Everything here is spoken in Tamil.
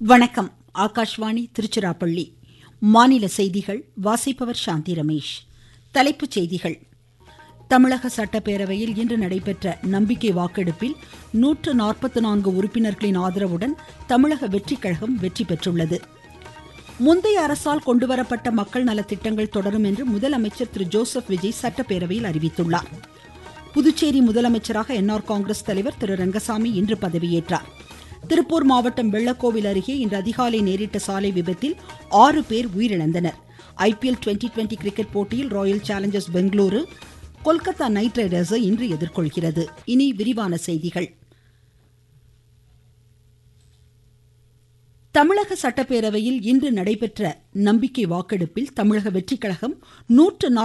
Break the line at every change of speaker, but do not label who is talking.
வணக்கம் ஆகாஷ்வாணி திருச்சிராப்பள்ளி மாநில செய்திகள் வாசிப்பவர் சாந்தி ரமேஷ் தலைப்புச் செய்திகள் தமிழக சட்டப்பேரவையில் இன்று நடைபெற்ற நம்பிக்கை வாக்கெடுப்பில் நூற்று நாற்பத்தி நான்கு உறுப்பினர்களின் ஆதரவுடன் தமிழக வெற்றிக் கழகம் வெற்றி பெற்றுள்ளது முந்தைய அரசால் கொண்டுவரப்பட்ட மக்கள் நலத்திட்டங்கள் தொடரும் என்று முதலமைச்சர் திரு ஜோசப் விஜய் சட்டப்பேரவையில் அறிவித்துள்ளார் புதுச்சேரி முதலமைச்சராக என்ஆர் காங்கிரஸ் தலைவர் திரு ரங்கசாமி இன்று பதவியேற்றார் திருப்பூர் மாவட்டம் வெள்ளக்கோவில் அருகே இன்று அதிகாலை நேரிட்ட சாலை விபத்தில் ஆறு பேர் உயிரிழந்தனர் ஐபிஎல் டுவெண்டி டுவெண்டி கிரிக்கெட் போட்டியில் royal challengers Bengaluru Kolkata knight ரைடர்ஸை இன்று எதிர்கொள்கிறது இனி விரிவான செய்திகள் தமிழக சட்டப்பேரவையில் இன்று நடைபெற்ற நம்பிக்கை வாக்கெடுப்பில் தமிழக வெற்றிக் கழகம் நூற்று